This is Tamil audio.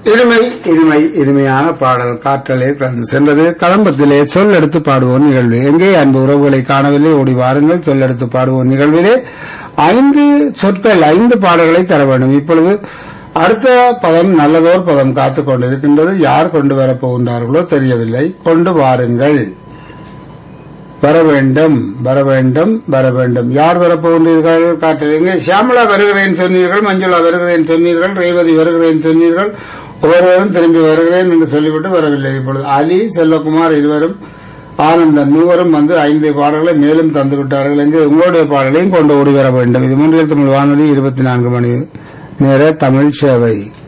இனிமை இனிமை இனிமையான பாடல் காற்றலே கலந்து சென்றது கலம்பத்திலே சொல் எடுத்து பாடுவோம் நிகழ்வு எங்கே அன்பு உறவுகளை காணவில்லை ஓடி வாருங்கள் சொல் எடுத்து பாடுவோம் நிகழ்விலே ஐந்து சொற்கள் ஐந்து பாடல்களை தர வேண்டும் இப்பொழுது அடுத்த பதம் நல்லதோர் பதம் காத்துக் கொண்டிருக்கின்றது யார் கொண்டு வரப் போகின்றார்களோ தெரியவில்லை கொண்டு வாருங்கள் வர வேண்டும் வர வேண்டும் வர வேண்டும் யார் வரப்போகின்றீர்கள் காட்டுறீங்க சியாமலா வருகிறேன் சொன்னீர்கள் மஞ்சுளா வருகிறேன் சொன்னீர்கள் ரேவதி வருகிறேன் சொன்னீர்கள் ஒவ்வொருவரும் திரும்பி வருகிறேன் என்று சொல்லிவிட்டு வரவில்லை இப்பொழுது அலி செல்வகுமார் இருவரும் ஆனந்தன் மூவரும் வந்து ஐந்து பாடல்களை மேலும் தந்து விட்டார்கள் என்று உங்களுடைய பாடலையும் கொண்டு ஓடி வர வேண்டும் இது மூன்றில் தமிழ் வானொலி இருபத்தி நான்கு மணி நேர தமிழ் சேவை